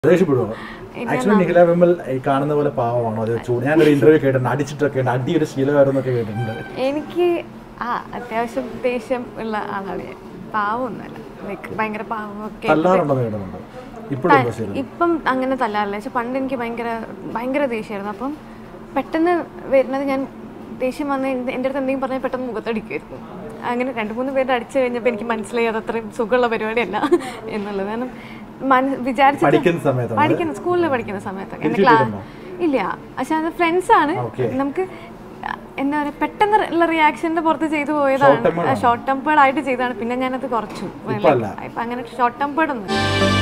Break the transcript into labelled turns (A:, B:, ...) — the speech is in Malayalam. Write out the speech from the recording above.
A: ദേഷ്യപ്പെടുവോ ആക്ച്വലി നിഖില വിമൽ ഈ കാണുന്ന പോലെ പാവമാണോ അത് ചൂട് ഞാനൊരു ഇന്റർവ്യൂ കേട്ടിട്ടുണ്ട് അടിച്ചിട്ടൊക്കെ ഉണ്ട് അടി ഒരു ശീലമായിരുന്നൊക്കെ കേട്ടിട്ടുണ്ട്
B: എനിക്ക് ആ അത്യാവശ്യം ദേഷ്യം ഉള്ള ആളാണ് ഞാൻ പാവമൊന്നുമല്ല ലൈക്ക് ഭയങ്കര പാവമൊക്കെ
A: തല്ലാറുണ്ടെന്ന് കേട്ടിട്ടുണ്ട് ഇപ്പോഴും ഉണ്ടോ ശരി
B: ഇപ്പം അങ്ങനെ തല്ലാറില്ല പക്ഷെ പണ്ട് എനിക്ക് ഭയങ്കര ഭയങ്കര ദേഷ്യമായിരുന്നു അപ്പം പെട്ടെന്ന് വരുന്നത് ഞാൻ ദേഷ്യം വന്ന് എൻ്റെ എൻ്റെ അടുത്ത് എന്തെങ്കിലും പറഞ്ഞാൽ പെട്ടെന്ന് മുഖത്തടിക്കുമായിരുന്നു അങ്ങനെ രണ്ട് മൂന്ന് പേര് അടിച്ചു കഴിഞ്ഞപ്പോൾ എനിക്ക് മനസ്സിലായി അത് അത്രയും സുഖമുള്ള പരിപാടിയല്ല എന്നുള്ളത് കാരണം മന വിചാരിച്ചിട്ട്
A: പഠിക്കുന്ന സമയത്താണ്
B: പഠിക്കുന്ന സ്കൂളിൽ പഠിക്കുന്ന സമയത്തൊക്കെ എൻ്റെ
A: തിരിച്ച്
B: ക്ലാസ് ഇല്ല പക്ഷെ അത് ഫ്രണ്ട്സ് ആണ്
A: ഓക്കെ
B: നമുക്ക് എന്താ പറയുക പെട്ടെന്ന് ഉള്ള റിയാക്ഷന്റെ പുറത്ത് ചെയ്തു പോയതാണ് ഷോർട്ട് ടെമ്പേർഡ് ആയിട്ട് ചെയ്തതാണ് പിന്നെ ഞാനത് കുറച്ചു
A: ഇപ്പൊ അല്ല.
B: ഇപ്പൊ അങ്ങനെ ഷോർട്ട് ടെമ്പേർഡ് ഒന്നും